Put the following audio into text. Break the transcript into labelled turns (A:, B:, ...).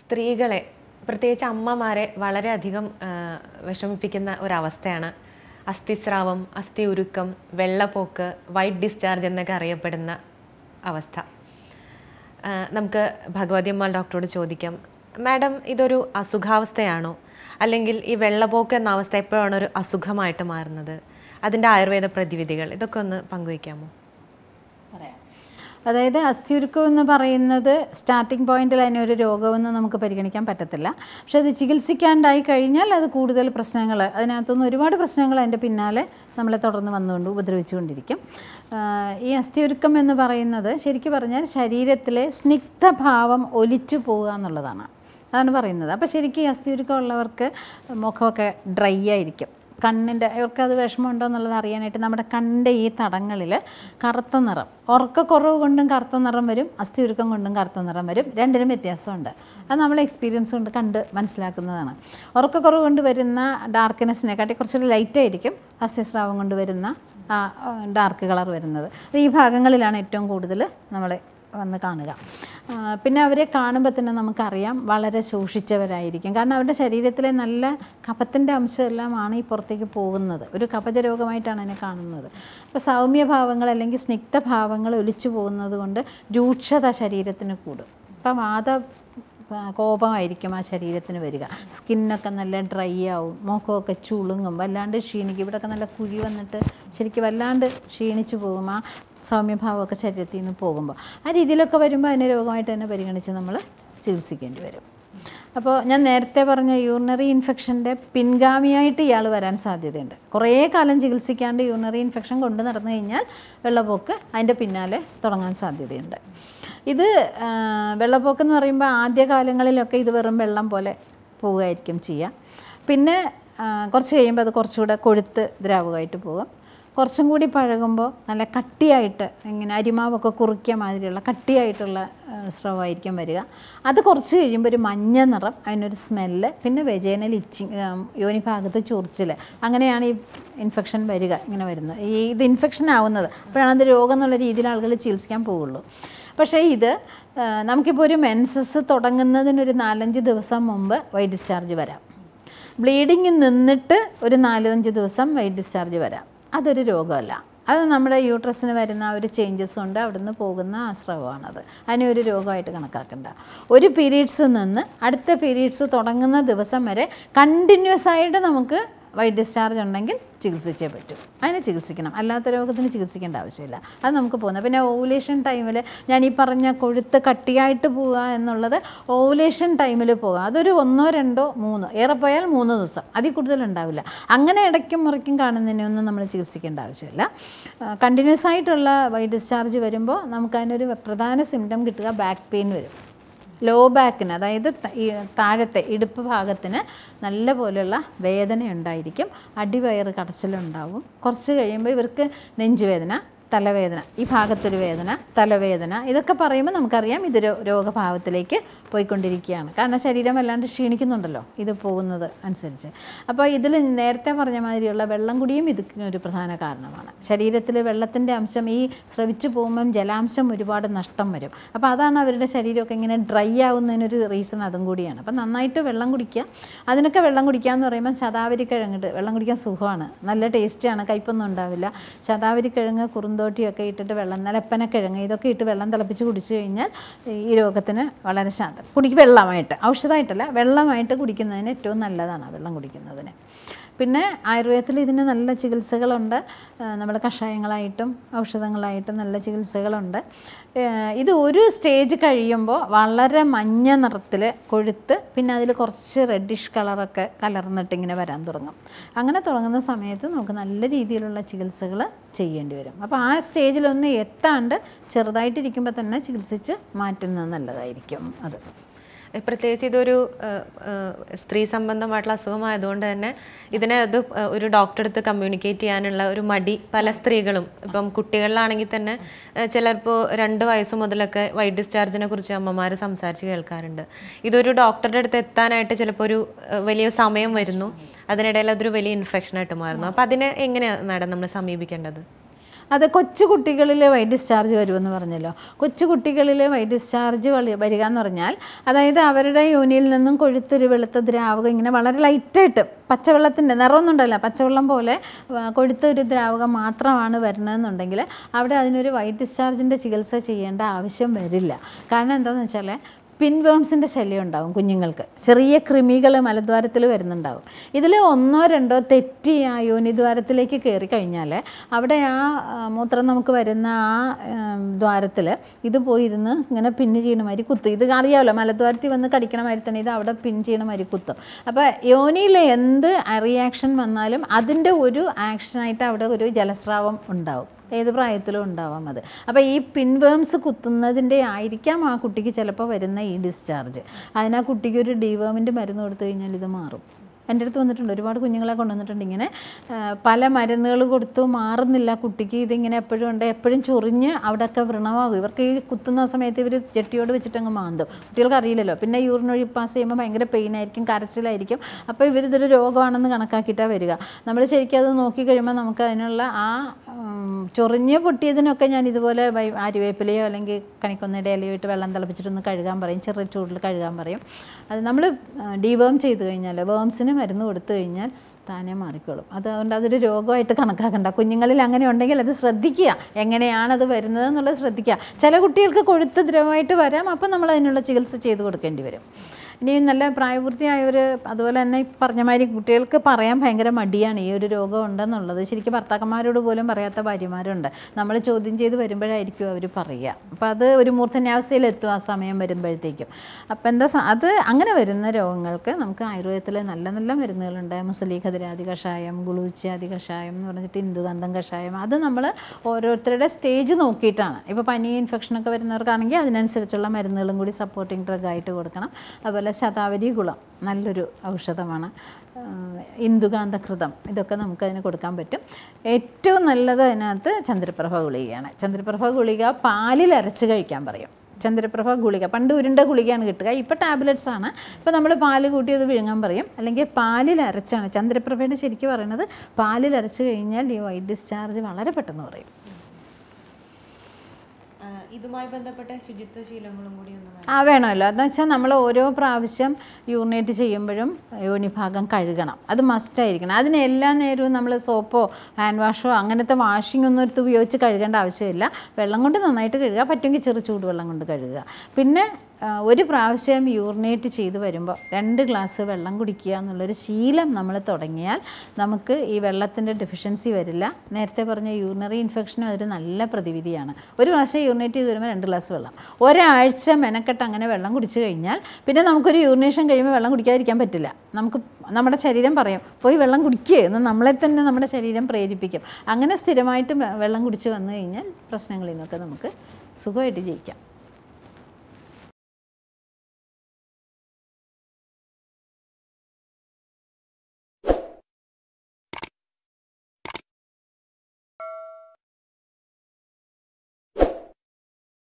A: സ്ത്രീകളെ പ്രത്യേകിച്ച് അമ്മമാരെ വളരെയധികം ആ, വിഷമിപ്പിക്കുന്ന ഒരവസ്ഥയാണ് അസ്ഥിസ്രാവം അസ്ഥി ഉരുക്കം വെള്ളപ്പോക്ക് വൈറ്റ് ഡിസ്ചാർജ് എന്നൊക്കെ അറിയപ്പെടുന്ന അവസ്ഥ ആ, നമുക്ക് ഭഗവതി അമ്മ ഡോക്ടറോട് ചോദിക്കാം മാഡം ഇതൊരു അസുഖാവസ്ഥയാണോ അല്ലെങ്കിൽ ഈ വെള്ളപ്പോക്ക് എന്ന അവസ്ഥ എപ്പോഴാണ് ഒരു അസുഖമായിട്ട് മാറുന്നത് അതിൻ്റെ ആയുർവേദ പ്രതിവിധികൾ ഇതൊക്കെ ഒന്ന് പങ്കുവയ്ക്കാമോ
B: പറയാം അതായത് അസ്ഥിയുരുക്കം എന്ന് പറയുന്നത് സ്റ്റാർട്ടിംഗ് പോയിന്റിൽ അതിനൊരു രോഗമെന്ന് നമുക്ക് പരിഗണിക്കാൻ പറ്റത്തില്ല പക്ഷെ അത് ചികിത്സിക്കാണ്ടായി കഴിഞ്ഞാൽ അത് കൂടുതൽ പ്രശ്നങ്ങൾ അതിനകത്തുനിന്ന് ഒരുപാട് പ്രശ്നങ്ങൾ അതിൻ്റെ പിന്നാലെ നമ്മളെ തുടർന്ന് വന്നുകൊണ്ട് ഉപദ്രവിച്ചുകൊണ്ടിരിക്കും ആഹ് ഈ അസ്ഥിയുരുക്കം എന്ന് പറയുന്നത് ശരിക്കും പറഞ്ഞാൽ ശരീരത്തിലെ സ്നിഗ്ധഭാവം ഒലിച്ചു പോവുക എന്നുള്ളതാണ് അതാണ് പറയുന്നത് അപ്പോൾ ശരിക്കും ഈ അസ്ഥിയുരുക്കം ഉള്ളവർക്ക് മുഖമൊക്കെ ഡ്രൈ ആയിരിക്കും കണ്ണിൻ്റെ അവർക്ക് അത് വിഷമമുണ്ടോ എന്നുള്ളത് അറിയാനായിട്ട് നമ്മുടെ കണ്ണിൻ്റെ ഈ തടങ്ങളിൽ കറുത്ത നിറം ഉറക്കക്കുറവ് കൊണ്ടും കറുത്ത നിറം വരും അസ്ഥിയുരുക്കം കൊണ്ടും കറുത്ത നിറം വരും രണ്ടിനും വ്യത്യാസമുണ്ട് അത് നമ്മൾ എക്സ്പീരിയൻസ് കൊണ്ട് കണ്ട് മനസ്സിലാക്കുന്നതാണ് ഉറക്കക്കുറവ് കൊണ്ട് വരുന്ന ഡാർക്ക്നെസ്സിനെക്കാട്ടി കുറച്ചുകൂടി ലൈറ്റ് ആയിരിക്കും അസ്ഥിസ്രാവം കൊണ്ട് വരുന്ന ആ ഡാർക്ക് കളർ വരുന്നത് അത് ഈ ഭാഗങ്ങളിലാണ് ഏറ്റവും കൂടുതൽ നമ്മൾ വന്ന് കാണുക ആ, പിന്നെ അവരെ കാണുമ്പോൾ തന്നെ നമുക്കറിയാം വളരെ ശോഷിച്ചവരായിരിക്കും കാരണം അവരുടെ ശരീരത്തിലെ നല്ല കഫത്തിൻ്റെ അംശമെല്ലാമാണ് ഈ പുറത്തേക്ക് പോകുന്നത് ഒരു കപച രോഗമായിട്ടാണ് അതിനെ കാണുന്നത് അപ്പോൾ സൗമ്യഭാവങ്ങൾ അല്ലെങ്കിൽ സ്നിഗ്ധഭാവങ്ങൾ ഒലിച്ചു പോകുന്നത് കൊണ്ട് രൂക്ഷത ശരീരത്തിന് കൂടും ഇപ്പം വാദ ആ, കോപമായിരിക്കും ആ ശരീരത്തിന് വരിക സ്കിന്നൊക്കെ നല്ല ഡ്രൈ ആവും മുഖമൊക്കെ ചുളുങ്ങും വല്ലാണ്ട് ക്ഷീണിക്കും ഇവിടെയൊക്കെ നല്ല കുഴി വന്നിട്ട് ശരിക്കും വല്ലാണ്ട് ക്ഷീണിച്ചു പോകും ആ സൗമ്യഭാവമൊക്കെ ശരീരത്തിൽ നിന്ന് പോകുമ്പോൾ ആ രീതിയിലൊക്കെ വരുമ്പോൾ അതിനെ രോഗമായിട്ട് തന്നെ പരിഗണിച്ച് നമ്മൾ ചികിത്സിക്കേണ്ടി വരും അപ്പോൾ ഞാൻ നേരത്തെ പറഞ്ഞ യൂറിനറി ഇൻഫെക്ഷൻ്റെ പിൻഗാമിയായിട്ട് ഇയാൾ വരാൻ സാധ്യതയുണ്ട് കുറേ കാലം ചികിത്സിക്കാണ്ട് യൂറിനറി ഇൻഫെക്ഷൻ കൊണ്ട് നടന്നു കഴിഞ്ഞാൽ വെള്ളപ്പൊക്ക് അതിൻ്റെ പിന്നാലെ തുടങ്ങാൻ സാധ്യതയുണ്ട് ഇത് ആ, വെള്ളപ്പൊക്കം എന്ന് പറയുമ്പോൾ ആദ്യകാലങ്ങളിലൊക്കെ ഇത് വെറും വെള്ളം പോലെ പോവുകയായിരിക്കും ചെയ്യുക പിന്നെ ആ, കുറച്ച് കഴിയുമ്പോൾ അത് കുറച്ചുകൂടെ കൊഴുത്ത് ദ്രാവകമായിട്ട് പോകും കുറച്ചും കൂടി പഴകുമ്പോൾ നല്ല കട്ടിയായിട്ട് ഇങ്ങനെ അരിമാവൊക്കെ കുറുക്കിയ മാതിരിയുള്ള കട്ടിയായിട്ടുള്ള ആ, സ്രവമായിരിക്കും വരിക അത് കുറച്ച് കഴിയുമ്പോൾ ഒരു മഞ്ഞ നിറം അതിനൊരു സ്മെല്ല് പിന്നെ വെജേനൽ ഇച്ചിങ് യോനി ഭാഗത്ത് ചൊറിച്ചിൽ അങ്ങനെയാണ് ഈ ഇൻഫെക്ഷൻ വരിക ഇങ്ങനെ വരുന്നത് ഈ ഇത് ഇൻഫെക്ഷൻ ആവുന്നത് അപ്പോഴാണ് അത് രോഗം എന്നുള്ള രീതിയിൽ ആളുകൾ ചികിത്സിക്കാൻ പോവുള്ളൂ പക്ഷേ ഇത് ആ, നമുക്കിപ്പോൾ ഒരു മെൻസസ് തുടങ്ങുന്നതിനൊരു നാലഞ്ച് ദിവസം മുമ്പ് വൈറ്റ് ഡിസ്ചാർജ് വരാം ബ്ലീഡിങ് നിന്നിട്ട് ഒരു നാലഞ്ച് ദിവസം വൈറ്റ് ഡിസ്ചാർജ് വരാം അതൊരു രോഗമല്ല അത് നമ്മുടെ യൂട്രസിന് വരുന്ന ആ ഒരു ചേഞ്ചസ് ഉണ്ട് അവിടുന്ന് പോകുന്ന ആശ്രവമാണത് അതിനെ ഒരു രോഗമായിട്ട് കണക്കാക്കണ്ട ഒരു പീരീഡ്സ് നിന്ന് അടുത്ത പീരീഡ്സ് തുടങ്ങുന്ന ദിവസം വരെ കണ്ടിന്യൂസ് ആയിട്ട് നമുക്ക് വൈറ്റ് ഡിസ്ചാർജ് ഉണ്ടെങ്കിൽ ചികിത്സിച്ചേ പറ്റൂ അതിനെ ചികിത്സിക്കണം അല്ലാത്ത രോഗത്തിന് ചികിത്സിക്കേണ്ട ആവശ്യമില്ല അത് നമുക്ക് പോകുന്നത് പിന്നെ ഓവുലേഷൻ ടൈമിൽ ഞാൻ ഈ പറഞ്ഞ കൊഴുത്ത് കട്ടിയായിട്ട് പോവുക എന്നുള്ളത് ഓവുലേഷൻ ടൈമിൽ പോകുക അതൊരു ഒന്നോ രണ്ടോ മൂന്നോ ഏറെ പോയാൽ മൂന്ന് ദിവസം അതിൽ കൂടുതൽ ഉണ്ടാവില്ല അങ്ങനെ ഇടയ്ക്കും മുറയ്ക്കും കാണുന്നതിനൊന്നും നമ്മൾ ചികിത്സിക്കേണ്ട ആവശ്യമില്ല കണ്ടിന്യൂസ് ആയിട്ടുള്ള വൈറ്റ് ഡിസ്ചാർജ് വരുമ്പോൾ നമുക്കതിനൊരു പ്രധാന സിംറ്റം കിട്ടുക ബാക്ക് പെയിൻ വരും ലോ ബാക്കിന് അതായത് ത- ഈ താഴത്തെ ഇടുപ്പ് ഭാഗത്തിന് നല്ല പോലെയുള്ള വേദന ഉണ്ടായിരിക്കും അടിവയറ് കടച്ചിലുണ്ടാവും കുറച്ച് കഴിയുമ്പോൾ ഇവർക്ക് നെഞ്ചുവേദന തലവേദന ഈ ഭാഗത്തൊരു വേദന തലവേദന ഇതൊക്കെ പറയുമ്പോൾ നമുക്കറിയാം ഇത് രോ- രോഗഭാവത്തിലേക്ക് പോയിക്കൊണ്ടിരിക്കുകയാണ് കാരണം ശരീരം വല്ലാണ്ട് ക്ഷീണിക്കുന്നുണ്ടല്ലോ ഇത് പോകുന്നത് അനുസരിച്ച് അപ്പോൾ ഇതിൽ നേരത്തെ പറഞ്ഞ മാതിരിയുള്ള വെള്ളം കുടിയും ഇതിനൊരു പ്രധാന കാരണമാണ് ശരീരത്തിൽ വെള്ളത്തിൻ്റെ അംശം ഈ സ്രവിച്ചു പോകുമ്പം ജലാംശം ഒരുപാട് നഷ്ടം വരും അപ്പോൾ അതാണ് അവരുടെ ശരീരമൊക്കെ ഇങ്ങനെ ഡ്രൈ ആവുന്നതിനൊരു റീസൺ അതും കൂടിയാണ് അപ്പം നന്നായിട്ട് വെള്ളം കുടിക്കുക അതിനൊക്കെ വെള്ളം കുടിക്കുക എന്ന് പറയുമ്പോൾ ശതാവരി കിഴങ്ങിട്ട് വെള്ളം കുടിക്കാൻ സുഖമാണ് നല്ല ടേസ്റ്റിയാണ് കയ്പൊന്നും ഉണ്ടാവില്ല ശതാവരി കിഴങ്ങ് കുറുന്തോട്ടിയൊക്കെ ഇട്ടിട്ട് വെള്ളം നിലപ്പന കിഴങ്ങ് ഇതൊക്കെ ഇട്ട് വെള്ളം തിളപ്പിച്ച് കുടിച്ചു കഴിഞ്ഞാൽ ഈ രോഗത്തിന് വളരെ ശാന്തം കുടിക്ക് വെള്ളമായിട്ട് ഔഷധമായിട്ടല്ല വെള്ളമായിട്ട് കുടിക്കുന്നതിന് ഏറ്റവും നല്ലതാണ് ആ വെള്ളം കുടിക്കുന്നതിന് പിന്നെ ആയുർവേദത്തിൽ ഇതിന് നല്ല ചികിത്സകളുണ്ട് നമ്മൾ കഷായങ്ങളായിട്ടും ഔഷധങ്ങളായിട്ടും നല്ല ചികിത്സകളുണ്ട് ഏഹ് ഇത് ഒരു സ്റ്റേജ് കഴിയുമ്പോൾ വളരെ മഞ്ഞ നിറത്തിൽ കൊഴുത്ത് പിന്നെ അതിൽ കുറച്ച് റെഡിഷ് കളറൊക്കെ കലർന്നിട്ട് ഇങ്ങനെ വരാൻ തുടങ്ങും അങ്ങനെ തുടങ്ങുന്ന സമയത്ത് നമുക്ക് നല്ല രീതിയിലുള്ള ചികിത്സകൾ ചെയ്യേണ്ടി വരും അപ്പോൾ ആ സ്റ്റേജിലൊന്നും എത്താണ്ട് ചെറുതായിട്ടിരിക്കുമ്പോൾ തന്നെ ചികിത്സിച്ച് മാറ്റുന്നത് നല്ലതായിരിക്കും അത്
A: ഏഹ് പ്രത്യേകിച്ച് ഇതൊരു ഏഹ്, ഏഹ്, സ്ത്രീ സംബന്ധമായിട്ടുള്ള അസുഖമായതുകൊണ്ട് തന്നെ ഇതിനെ അത് ഏഹ്, ഒരു ഡോക്ടറെ അടുത്ത് കമ്മ്യൂണിക്കേറ്റ് ചെയ്യാനുള്ള ഒരു മടി പല സ്ത്രീകളും ഇപ്പം കുട്ടികളിലാണെങ്കിൽ തന്നെ ഏഹ്, ചിലപ്പോൾ രണ്ട് വയസ്സ് മുതലൊക്കെ വൈറ്റ് ഡിസ്ചാർജിനെ കുറിച്ച് അമ്മമാർ സംസാരിച്ച് കേൾക്കാറുണ്ട് ഇതൊരു ഡോക്ടറുടെ അടുത്ത് എത്താനായിട്ട് ചിലപ്പോൾ ഒരു ഏഹ്, വലിയ സമയം വരുന്നു അതിനിടയിൽ അതൊരു വലിയ ഇൻഫെക്ഷൻ ആയിട്ട് മാറുന്നു അപ്പം അതിനെ എങ്ങനെയാണ് മാഡം നമ്മൾ സമീപിക്കേണ്ടത്
B: അത് കൊച്ചു കുട്ടികളിൽ വൈറ്റ് ഡിസ്ചാർജ് വരുമെന്ന് പറഞ്ഞല്ലോ കൊച്ചു കുട്ടികളിൽ വൈറ്റ് ഡിസ്ചാർജ് വളി- വരിക എന്ന് പറഞ്ഞാൽ അതായത് അവരുടെ യോനിയിൽ നിന്നും കൊഴുത്തൊരു വെളുത്ത ദ്രാവകം ഇങ്ങനെ വളരെ ലൈറ്റായിട്ട് പച്ചവെള്ളത്തിൻ്റെ നിറമൊന്നും ഉണ്ടല്ല പച്ചവെള്ളം പോലെ ആ, കൊഴുത്ത ഒരു ദ്രാവകം മാത്രമാണ് വരുന്നതെന്നുണ്ടെങ്കിൽ അവിടെ അതിനൊരു വൈറ്റ് ഡിസ്ചാർജിൻ്റെ ചികിത്സ ചെയ്യേണ്ട ആവശ്യം വരില്ല കാരണം എന്താണെന്ന് വെച്ചാൽ പിൻവേംസിൻ്റെ ശല്യം ഉണ്ടാവും കുഞ്ഞുങ്ങൾക്ക് ചെറിയ കൃമികൾ മലദ്വാരത്തിൽ വരുന്നുണ്ടാവും ഇതിൽ ഒന്നോ രണ്ടോ തെറ്റി ആ യോനിദ്വാരത്തിലേക്ക് കയറി കഴിഞ്ഞാൽ അവിടെ ആ ആ, മൂത്രം നമുക്ക് വരുന്ന ആ ദ്വാരത്തിൽ ഇത് പോയിരുന്ന് ഇങ്ങനെ പിന്ന് ചെയ്യണ മാതിരി കുത്തും ഇത് അറിയാമല്ലോ മലദ്വാരത്തിൽ വന്ന് കടിക്കണ മാതിരി തന്നെ ഇത് അവിടെ പിൻ ചെയ്യണ മാതിരി കുത്തും അപ്പോൾ യോനിയിൽ എന്ത് റിയാക്ഷൻ വന്നാലും അതിൻ്റെ ഒരു ആക്ഷനായിട്ട് അവിടെ ഒരു ജലസ്രാവം ഉണ്ടാവും ഏത് പ്രായത്തിലും ഉണ്ടാവാം അത് അപ്പോൾ ഈ പിൻവേംസ് കുത്തുന്നതിൻ്റെ ആയിരിക്കാം ആ കുട്ടിക്ക് ചിലപ്പോൾ വരുന്ന ഈ ഡിസ്ചാർജ് അതിന് ആ കുട്ടിക്ക് ഒരു ഡിവേമിൻ്റെ മരുന്ന് കൊടുത്തു കഴിഞ്ഞാൽ ഇത് മാറും എൻ്റെ അടുത്ത് വന്നിട്ടുണ്ട് ഒരുപാട് കുഞ്ഞുങ്ങളെ കൊണ്ടുവന്നിട്ടുണ്ട് ഇങ്ങനെ ആ, പല മരുന്നുകൾ കൊടുത്തു മാറുന്നില്ല കുട്ടിക്ക് ഇതിങ്ങനെ എപ്പോഴും ഉണ്ട് എപ്പോഴും ചൊറിഞ്ഞ് അവിടെയൊക്കെ വ്രണമാകും ഇവർക്ക് ഈ കുത്തുന്ന സമയത്ത് ഇവർ ജെട്ടിയോട് വെച്ചിട്ട് അങ്ങ് മാന്തും കുട്ടികൾക്ക് അറിയില്ലല്ലോ പിന്നെ യൂറിൻ വഴി പാസ് ചെയ്യുമ്പോൾ ഭയങ്കര പെയിൻ ആയിരിക്കും കരച്ചിലായിരിക്കും അപ്പോൾ ഇവർ ഇതൊരു രോഗമാണെന്ന് കണക്കാക്കിയിട്ടാണ് വരിക നമ്മൾ ശരിക്കും അത് നോക്കി കഴിയുമ്പോൾ നമുക്ക് അതിനുള്ള ആ ഉം, ചൊറിഞ്ഞ് പൊട്ടിയതിനൊക്കെ ഞാൻ ഇതുപോലെ വൈ- ആര്യവേപ്പിലയോ അല്ലെങ്കിൽ കണിക്കൊന്നയുടെ ഇലയോ ഇട്ട് വെള്ളം തിളപ്പിച്ചിട്ടൊന്ന് കഴുകാൻ പറയും ചെറിയ ചൂടിൽ കഴുകാൻ പറയും അത് നമ്മൾ ഡീവേം ചെയ്ത് കഴിഞ്ഞാൽ വേംസിന് മരുന്ന് കൊടുത്തു കഴിഞ്ഞാൽ താനെ മാറിക്കോളും അത് അതുകൊണ്ട് അതൊരു രോഗമായിട്ട് കണക്കാക്കണ്ട കുഞ്ഞുങ്ങളിൽ അങ്ങനെ ഉണ്ടെങ്കിൽ അത് ശ്രദ്ധിക്കുക എങ്ങനെയാണ് അത് വരുന്നത് എന്നുള്ളത് ശ്രദ്ധിക്കുക ചില കുട്ടികൾക്ക് കൊഴുത്ത് ദ്രവമായിട്ട് വരാം അപ്പം നമ്മൾ അതിനുള്ള ചികിത്സ ചെയ്ത് കൊടുക്കേണ്ടി വരും ഇനി നല്ല പ്രായപൂർത്തിയായവർ അതുപോലെ തന്നെ ഈ പറഞ്ഞ മാതിരി കുട്ടികൾക്ക് പറയാൻ ഭയങ്കര മടിയാണ് ഈ ഒരു രോഗം ഉണ്ടെന്നുള്ളത് ശരിക്കും ഭർത്താക്കന്മാരോട് പോലും പറയാത്ത ഭാര്യമാരുണ്ട് നമ്മൾ ചോദ്യം ചെയ്ത് വരുമ്പോഴായിരിക്കും അവർ പറയുക അപ്പോൾ അത് ഒരു മൂർധന്യാവസ്ഥയിലെത്തും ആ സമയം വരുമ്പോഴത്തേക്കും അപ്പോൾ എന്താ സ- അത് അങ്ങനെ വരുന്ന രോഗങ്ങൾക്ക് നമുക്ക് ആയുർവേദത്തിൽ നല്ല നല്ല മരുന്നുകളുണ്ട് മുസലീഖതിരാതി കഷായം ഗുളൂച്ചാതി കഷായം എന്ന് പറഞ്ഞിട്ട് ഇന്ദുഗന്ധം കഷായം അത് നമ്മൾ ഓരോരുത്തരുടെ സ്റ്റേജ് നോക്കിയിട്ടാണ് ഇപ്പോൾ പനി ഇൻഫെക്ഷനൊക്കെ വരുന്നവർക്കാണെങ്കിൽ അതിനനുസരിച്ചുള്ള മരുന്നുകളും കൂടി സപ്പോർട്ടിങ് ഡ്രഗ് ആയിട്ട് കൊടുക്കണം അതുപോലെ ശതാവരി കുളം നല്ലൊരു ഔഷധമാണ് ആഹ് ഇന്ദുകാന്തകൃതം ഇതൊക്കെ നമുക്ക് അതിന് കൊടുക്കാൻ പറ്റും ഏറ്റവും നല്ലത് അതിനകത്ത് ചന്ദ്രപ്രഭ ഗുളികയാണ് ചന്ദ്രപ്രഭ ഗുളിക പാലിൽ അരച്ച് കഴിക്കാൻ പറയും ചന്ദ്രപ്രഭ ഗുളിക പണ്ട് ഉരുണ്ട ഗുളികയാണ് കിട്ടുക ഇപ്പോൾ ടാബ്ലറ്റ്സ് ആണ് ഇപ്പോൾ നമ്മൾ പാല് കൂട്ടി അത് വിഴുങ്ങാൻ പറയും അല്ലെങ്കിൽ പാലിൽ അരച്ചാണ് ചന്ദ്രപ്രഭയുടെ ശരിക്കും പറയുന്നത് പാലിൽ അരച്ച് കഴിഞ്ഞാൽ ഈ വൈറ്റ് ഡിസ്ചാർജ് വളരെ പെട്ടെന്ന് പറയും
A: ആ, ഇതുമായി ബന്ധപ്പെട്ട ശുചിത്വ ശീലങ്ങളും കൂടി ഒന്ന്
B: ആ വേണമല്ലോ അതെന്ന് വെച്ചാൽ നമ്മൾ ഓരോ പ്രാവശ്യം യൂറിനേറ്റ് ചെയ്യുമ്പോഴും യോനിഭാഗം കഴുകണം അത് മസ്റ്റായിരിക്കണം അതിന് എല്ലാ നേരവും നമ്മൾ സോപ്പോ ഹാൻഡ് വാഷോ അങ്ങനത്തെ വാഷിംഗ് ഒന്നും എടുത്ത് ഉപയോഗിച്ച് കഴുകേണ്ട ആവശ്യമില്ല വെള്ളം കൊണ്ട് നന്നായിട്ട് കഴുകുക പറ്റുമെങ്കിൽ ചെറു ചൂടുവെള്ളം കൊണ്ട് കഴുകുക പിന്നെ ആ, ഒരു പ്രാവശ്യം യൂറിനേറ്റ് ചെയ്ത് വരുമ്പോൾ രണ്ട് ഗ്ലാസ് വെള്ളം കുടിക്കുക എന്നുള്ളൊരു ശീലം നമ്മൾ തുടങ്ങിയാൽ നമുക്ക് ഈ വെള്ളത്തിൻ്റെ ഡെഫിഷ്യൻസി വരില്ല നേരത്തെ പറഞ്ഞ യൂറിനറി ഇൻഫെക്ഷനും അതൊരു നല്ല പ്രതിവിധിയാണ് ഒരു പ്രാവശ്യം യൂറിനേറ്റ് ചെയ്ത് വരുമ്പോൾ രണ്ട് ഗ്ലാസ് വെള്ളം ഒരാഴ്ച മെനക്കെട്ട് അങ്ങനെ വെള്ളം കുടിച്ചു കഴിഞ്ഞാൽ പിന്നെ നമുക്കൊരു യൂറിനേഷൻ കഴിയുമ്പോൾ വെള്ളം കുടിക്കാതിരിക്കാൻ പറ്റില്ല നമുക്ക് നമ്മുടെ ശരീരം പറയും പോയി വെള്ളം കുടിക്കുക എന്ന് നമ്മളെ തന്നെ നമ്മുടെ ശരീരം പ്രേരിപ്പിക്കും അങ്ങനെ സ്ഥിരമായിട്ട് വെ- വെള്ളം കുടിച്ച് വന്നു കഴിഞ്ഞാൽ പ്രശ്നങ്ങളിൽ നിന്നൊക്കെ നമുക്ക് സുഖമായിട്ട് ജയിക്കാം